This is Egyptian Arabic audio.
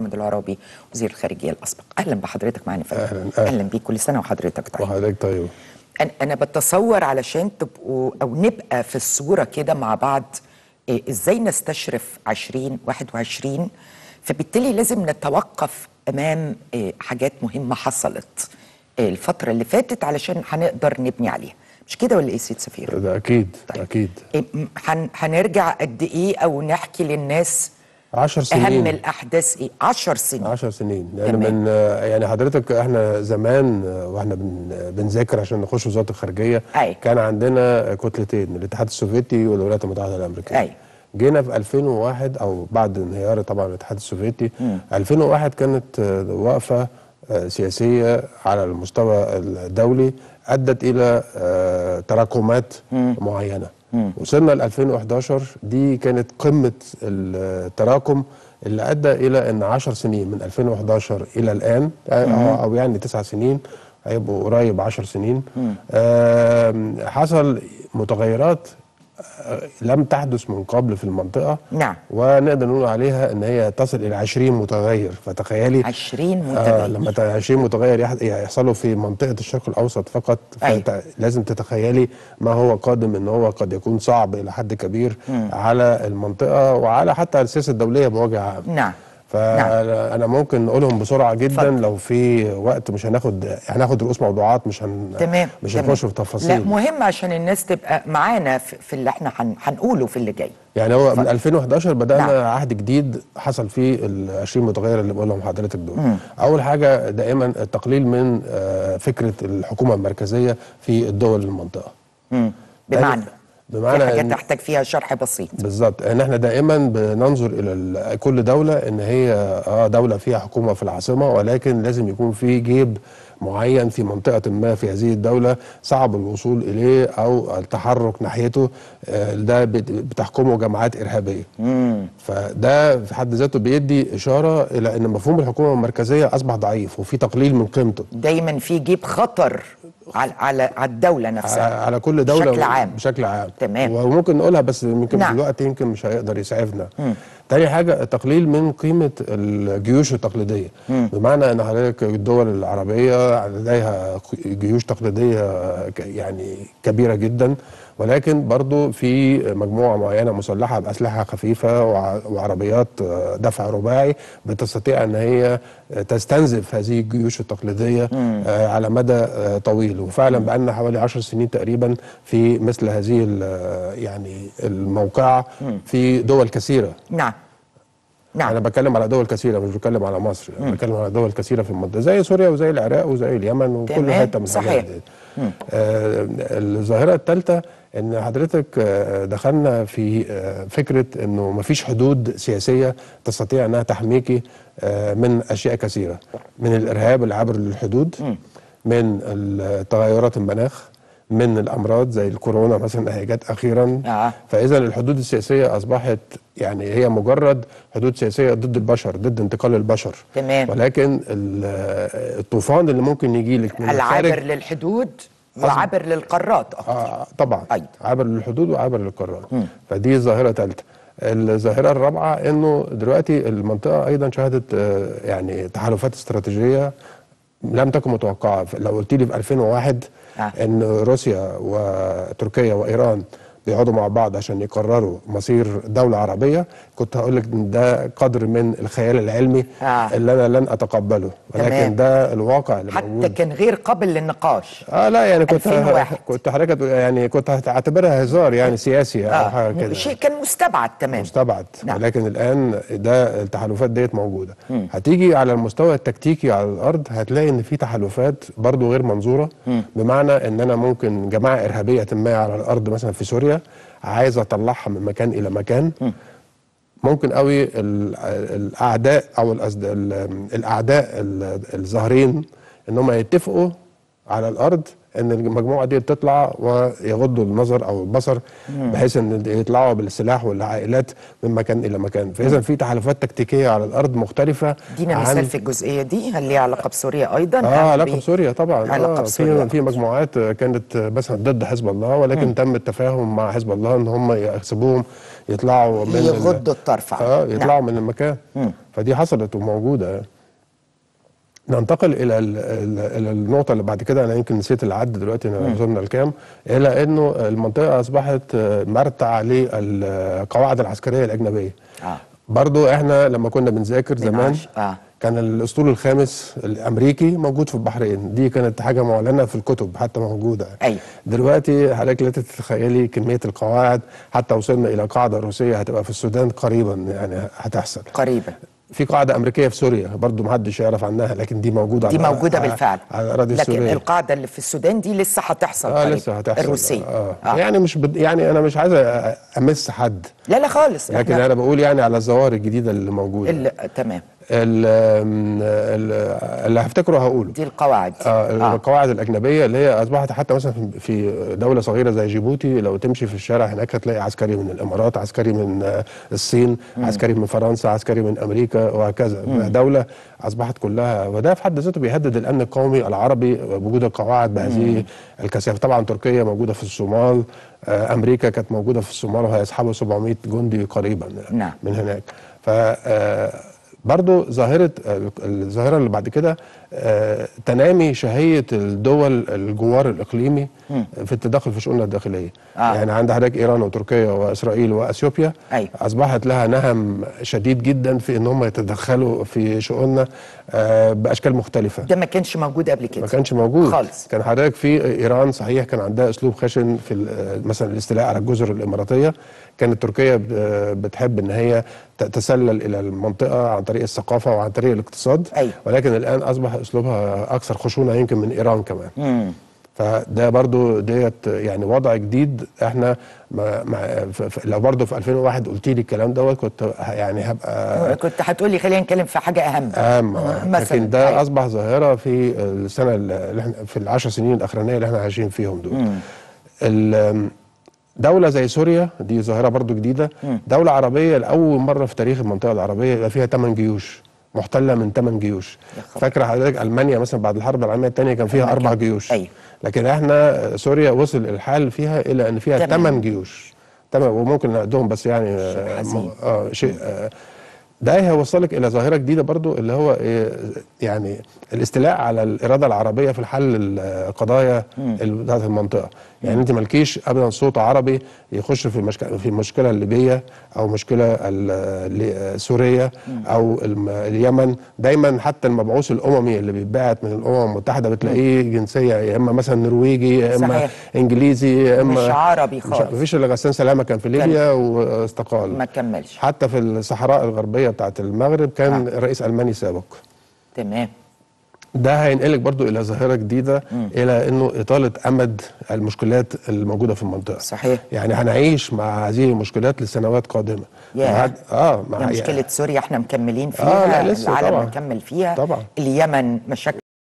محمد العرابي وزير الخارجيه الاسبق اهلا بحضرتك معانا في أهلاً، أهلاً. اهلا بيك كل سنه وحضرتك طيب وحضرتك طيب أنا- انا بتصور علشان تبقوا او نبقى في الصوره كده مع بعض إيه ازاي نستشرف 2021 فبالتالي لازم نتوقف امام إيه حاجات مهمه حصلت إيه الفتره اللي فاتت علشان هنقدر نبني عليها مش كده ولا ايه سيد سفير؟ ده اكيد طيب. اكيد إيه م- هن- هنرجع قد ايه او نحكي للناس 10 اهم سنين الاحداث ايه 10 سنين 10 سنين يعني تمام. من يعني حضرتك احنا زمان واحنا بن بنذاكر عشان نخش وزاره الخارجيه أي. كان عندنا كتلتين الاتحاد السوفيتي والولايات المتحده الامريكيه أي. جينا في 2001 او بعد انهيار طبعا الاتحاد السوفيتي 2001 كانت آه، وقفه آه، سياسيه على المستوى الدولي ادت الى آه، تراكمات معينه وصلنا ل 2011 دي كانت قمه التراكم اللي ادى الى ان 10 سنين من 2011 الى الان آه، او يعني 9 سنين هيبقوا قريب 10 سنين آم، حصل متغيرات آه، لم تحدث من قبل في المنطقه نعم. ونقدر نقول عليها ان هي تصل الى 20 متغير فتخيلي 20 آه متغير لما ت- 20 متغير يح- يحصلوا في منطقه الشرق الاوسط فقط أيوة. فانت لازم تتخيلي ما هو قادم ان هو قد يكون صعب الى حد كبير على المنطقه وعلى حتى السياسه الدوليه بوجه عام نعم فانا ممكن نقولهم بسرعه جدا اتفضل. لو في وقت مش هناخد هناخد رؤوس موضوعات مش هن تمام مش تمام. هنخش في لا تفاصيل مهم عشان الناس تبقى معانا في, في اللي احنا هن- هنقوله في اللي جاي يعني هو من 2011 بدانا نعم. نعم. عهد جديد حصل فيه ال 20 متغير اللي بقولهم حضرتك دول اول حاجه دائما التقليل من آه، فكره الحكومه المركزيه في الدول المنطقه مم. بمعنى بمعنى في حاجات إن- تحتاج فيها شرح بسيط بالظبط ان احنا دائما بننظر الى ال- كل دوله ان هي اه دوله فيها حكومه في العاصمه ولكن لازم يكون في جيب معين في منطقه ما في هذه الدوله صعب الوصول اليه او التحرك ناحيته آه، ده بت- بتحكمه جماعات ارهابيه فده في حد ذاته بيدي اشاره الى ان مفهوم الحكومه المركزيه اصبح ضعيف وفي تقليل من قيمته دايما في جيب خطر على على على الدوله على نفسها على كل دوله بشكل عام. بشكل عام تمام. وممكن نقولها بس يمكن نعم. نعم. الوقت يمكن مش هيقدر يسعفنا تاني حاجه تقليل من قيمه الجيوش التقليديه بمعنى ان حضرتك الدول العربيه لديها جيوش تقليديه ك- يعني كبيره جدا ولكن برضو في مجموعه معينه مسلحه باسلحه خفيفه وع- وعربيات دفع رباعي بتستطيع ان هي تستنزف هذه الجيوش التقليديه آه، على مدى آه، طويل وفعلا بقالنا حوالي 10 سنين تقريبا في مثل هذه ال- يعني الموقعه في دول كثيره نعم انا نعم بتكلم على دول كثيره مش بتكلم على مصر انا بتكلم على دول كثيره في المنطقه زي سوريا وزي العراق وزي اليمن وكل تمام، حته من صحيح. الحاجات دي آه الظاهره الثالثه ان حضرتك آه، دخلنا في آه، فكره انه مفيش حدود سياسيه تستطيع انها تحميكي آه، من اشياء كثيره من الارهاب العابر للحدود من تغيرات المناخ من الامراض زي الكورونا مثلا هي جت اخيرا آه. فاذا الحدود السياسيه اصبحت يعني هي مجرد حدود سياسيه ضد البشر ضد انتقال البشر تمام. ولكن ال- الطوفان اللي ممكن يجي لك من العابر الخارج للحدود وعابر للقارات أكتر. آه طبعا أيضا. عابر للحدود وعابر للقارات فدي ظاهره ثالثه الظاهره الرابعه انه دلوقتي المنطقه ايضا شهدت آه، يعني تحالفات استراتيجيه لم تكن متوقعه لو قلت لي في 2001 آه. ان روسيا وتركيا وايران بيقعدوا مع بعض عشان يقرروا مصير دولة عربية كنت هقول لك إن ده قدر من الخيال العلمي آه. اللي أنا لن أتقبله ولكن تمام. ده الواقع اللي حتى موجود كان غير قابل للنقاش اه لا يعني كنت 2001. كنت حضرتك يعني كنت هتعتبرها هزار يعني سياسي او حاجه آه. كده شيء كان مستبعد تمام مستبعد نعم. ولكن الان ده التحالفات ديت موجوده هتيجي على المستوى التكتيكي على الارض هتلاقي ان في تحالفات برضو غير منظوره بمعنى ان انا ممكن جماعه ارهابيه ما على الارض مثلا في سوريا عايز اطلعها من مكان الى مكان ممكن قوي ال- الاعداء او الأصد- ال- الاعداء ال- الظاهرين ان هم يتفقوا على الارض ان المجموعه دي تطلع ويغضوا النظر او البصر بحيث ان يطلعوا بالسلاح والعائلات من مكان الى مكان فاذا في تحالفات تكتيكيه على الارض مختلفه دينا عن- مثال في الجزئيه دي هل ليها علاقه بسوريا ايضا اه أم علاقه ب- بسوريا طبعا علاقه آه بسوريا في في مجموعات كانت مثلا ضد حزب الله ولكن تم التفاهم مع حزب الله ان هم يحسبوهم يطلعوا من ال- يغضوا الطرف عنه. اه نعم. يطلعوا من المكان فدي حصلت وموجوده يعني. ننتقل الى ال- ال- الى النقطه اللي بعد كده انا يمكن نسيت العد دلوقتي انا وصلنا لكام الى انه المنطقه اصبحت آه، مرتع للقواعد العسكريه الاجنبيه آه. برضو احنا لما كنا بنذاكر زمان بنعش- آه. كان الاسطول الخامس الامريكي موجود في البحرين دي كانت حاجه معلنه في الكتب حتى موجوده أيوة. دلوقتي حضرتك لا تتخيلي كميه القواعد حتى وصلنا الى قاعده روسيه هتبقى في السودان قريبا يعني هتحصل قريبا في قاعده امريكيه في سوريا برضو محدش يعرف عنها لكن دي موجوده دي على- موجودة على- بالفعل على الاراضي لكن السوريه القاعدة اللي في السودان دي لسه هتحصل اه قريباً. لسه هتحصل الروسية آه. آه. يعني مش بد... يعني انا مش عايز أ- امس حد لا لا خالص لكن إحنا- انا بقول يعني على الظواهر الجديده اللي موجوده اللي تمام ال- ال- اللي هفتكره هقوله دي القواعد آه آه. القواعد الاجنبيه اللي هي اصبحت حتى مثلا في- في دوله صغيره زي جيبوتي لو تمشي في الشارع هناك هتلاقي عسكري من الامارات عسكري من آه، الصين عسكري من فرنسا عسكري من امريكا وهكذا دوله اصبحت كلها وده في حد ذاته بيهدد الامن القومي العربي بوجود القواعد بهذه الكثافه طبعا تركيا موجوده في الصومال آه، امريكا كانت موجوده في الصومال وهيسحبوا 700 جندي قريبا نعم. من هناك ف آه، برضو ظاهرة ال- الظاهرة اللي بعد كده آه، تنامي شهية الدول الجوار الإقليمي في التدخل في شؤوننا الداخلية آه. يعني عند حضرتك إيران وتركيا وإسرائيل وأثيوبيا أيوة. أصبحت لها نهم شديد جدا في إن هم يتدخلوا في شؤوننا آه، بأشكال مختلفة ده ما كانش موجود قبل كده ما كانش موجود خالص كان حضرتك في ايران صحيح كان عندها اسلوب خشن في ال- مثلا الاستيلاء على الجزر الاماراتيه كانت تركيا ب- بتحب ان هي تتسلل الى المنطقه عن طريق الثقافه وعن طريق الاقتصاد أيوة. ولكن الان اصبح اسلوبها اكثر خشونه يمكن من ايران كمان مم. فده برضو ديت يعني وضع جديد احنا ما ما ف- ف- لو برضو في 2001 قلت لي الكلام دوت كنت ه- يعني هبقى كنت هتقولي خلينا نتكلم في حاجة أهم اهم آه، مثلا لكن ده أيوة. اصبح ظاهره في السنه اللي احنا في العشر سنين الاخرانيه اللي احنا عايشين فيهم دول ال- دولة زي سوريا دي ظاهرة برضو جديدة دولة عربية لأول مرة في تاريخ المنطقة العربية يبقى فيها 8 جيوش محتلة من 8 جيوش يا خبر. فاكرة حضرتك ألمانيا مثلا بعد الحرب العالمية الثانية كان فيها أربع جيوش أيوة. لكن احنا سوريا وصل الحال فيها إلى أن فيها تمام. 8 جيوش تمام وممكن نعدهم بس يعني آه، حزين. اه شيء آه ده هيوصلك الى ظاهره جديده برضو اللي هو إيه يعني الاستيلاء على الاراده العربيه في الحل القضايا ال- بتاعت المنطقه يعني انت مالكيش ابدا صوت عربي يخش في المشك... في المشكله الليبيه او مشكله ال- ال- سوريا او الم- اليمن دايما حتى المبعوث الاممي اللي بيتبعت من الامم المتحده بتلاقيه جنسيه يا اما مثلا نرويجي يا اما صحيح. انجليزي يا اما مش عربي مش- خالص. مفيش الا غسان سلامه كان في ليبيا واستقال ما كملش حتى في الصحراء الغربيه بتاعت المغرب كان آه. رئيس الماني سابق تمام ده هينقلك برضو الى ظاهره جديده الى انه اطاله امد المشكلات الموجوده في المنطقه صحيح. يعني هنعيش مع هذه المشكلات لسنوات قادمه ياه. مع- اه مع ده مشكلة سوريا احنا مكملين فيها آه، لا، لسه العالم طبعاً. مكمل فيها طبعاً. اليمن مشاكل